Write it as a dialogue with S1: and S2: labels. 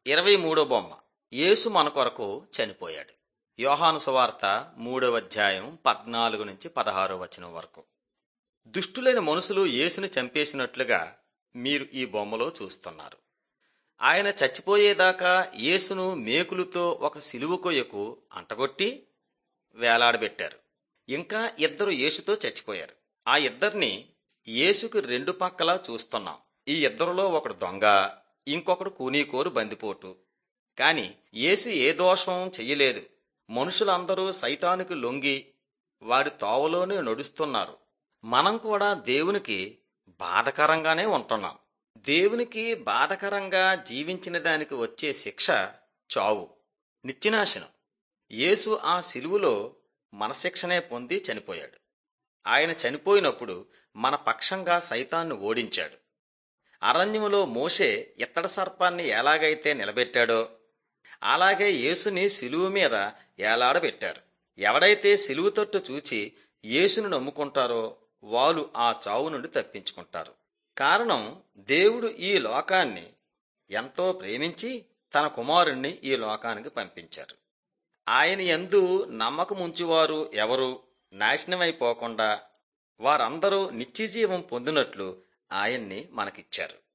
S1: ఇరవై మూడో బొమ్మ యేసు మన కొరకు చనిపోయాడు యోహాను సువార్త మూడవ అధ్యాయం పద్నాలుగు నుంచి పదహారో వచనం వరకు దుష్టులైన మనుషులు యేసుని చంపేసినట్లుగా మీరు ఈ బొమ్మలో చూస్తున్నారు ఆయన చచ్చిపోయేదాకా యేసును మేకులతో ఒక సిలువ కొయ్యకు అంటగొట్టి వేలాడబెట్టారు ఇంకా ఇద్దరు యేసుతో చచ్చిపోయారు ఆ ఇద్దరిని యేసుకు రెండు పక్కలా చూస్తున్నాం ఈ ఇద్దరిలో ఒకడు దొంగ ఇంకొకడు కూనీకోరు బందిపోటు కాని యేసు ఏ దోషం చెయ్యలేదు మనుషులందరూ సైతానికి లొంగి వాడి తోవలోనే నడుస్తున్నారు మనం కూడా దేవునికి బాధకరంగానే ఉంటున్నాం దేవునికి బాధకరంగా జీవించిన దానికి వచ్చే శిక్ష చావు నిత్యనాశనం యేసు ఆ సిలువులో మన శిక్షనే పొంది చనిపోయాడు ఆయన చనిపోయినప్పుడు మన పక్షంగా సైతాన్ని ఓడించాడు అరణ్యములో మోషే ఇత్తడి సర్పాన్ని ఎలాగైతే నిలబెట్టాడో అలాగే యేసుని సిలువు మీద ఏలాడబెట్టారు ఎవడైతే సిలువు తట్టు చూచి యేసును నమ్ముకుంటారో వాళ్ళు ఆ చావు నుండి తప్పించుకుంటారు కారణం దేవుడు ఈ లోకాన్ని ఎంతో ప్రేమించి తన కుమారుణ్ణి ఈ లోకానికి పంపించారు ఆయన యందు నమ్మకముంచువారు ఎవరు నాశనమైపోకుండా వారందరూ నిత్యజీవం పొందినట్లు ఆయన్ని మనకిచ్చారు